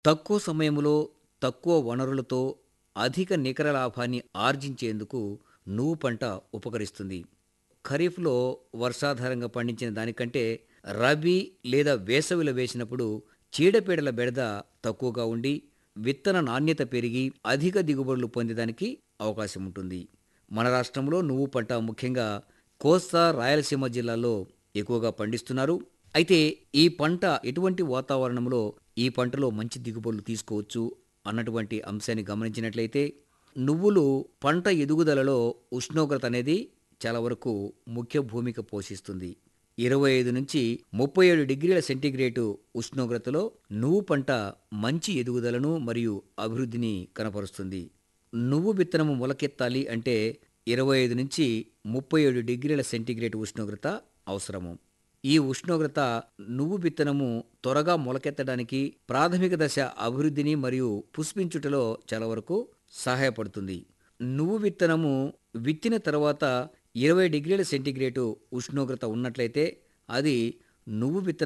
తక్కువ సమయంలో తక్కువ వనరులతో అధిక నికర లాభాన్ని ఆర్జించేందుకు నువ్వు పంట ఉపకరిస్తుంది ఖరీఫ్లో వర్షాధారంగా పండించిన దానికంటే రబీ లేదా వేసవిలో వేసినప్పుడు చీడపీడల బెడద తక్కువగా ఉండి విత్తన నాణ్యత పెరిగి అధిక దిగుబడులు పొందేదానికి అవకాశం ఉంటుంది మన రాష్ట్రంలో నువ్వు పంట ముఖ్యంగా కోస్తా రాయలసీమ జిల్లాల్లో ఎక్కువగా పండిస్తున్నారు అయితే ఈ పంట ఎటువంటి వాతావరణంలో ఈ పంటలో మంచి దిగుబడులు తీసుకోవచ్చు అన్నటువంటి అంశాన్ని గమనించినట్లయితే నువ్వులు పంట ఎదుగుదలలో ఉష్ణోగ్రత అనేది చాలా వరకు ముఖ్య భూమిక పోషిస్తుంది ఇరవై ఐదు నుంచి ముప్పై ఏడు డిగ్రీల సెంటీగ్రేడు ఉష్ణోగ్రతలో నువ్వు పంట మంచి ఎదుగుదలను మరియు అభివృద్ధిని కనపరుస్తుంది నువ్వు విత్తనము మొలకెత్తాలి అంటే ఇరవై ఐదు నుంచి ముప్పై ఏడు డిగ్రీల సెంటీగ్రేడ్ ఉష్ణోగ్రత అవసరము ఈ ఉష్ణోగ్రత నువ్వు విత్తనము త్వరగా మొలకెత్తడానికి ప్రాథమిక దశ అభివృద్ధిని మరియు పుష్పించుటలో చాలా వరకు సహాయపడుతుంది నువ్వు విత్తనము విత్తిన తర్వాత ఇరవై డిగ్రీల సెంటీగ్రేడు ఉష్ణోగ్రత ఉన్నట్లయితే అది నువ్వు విత్తనం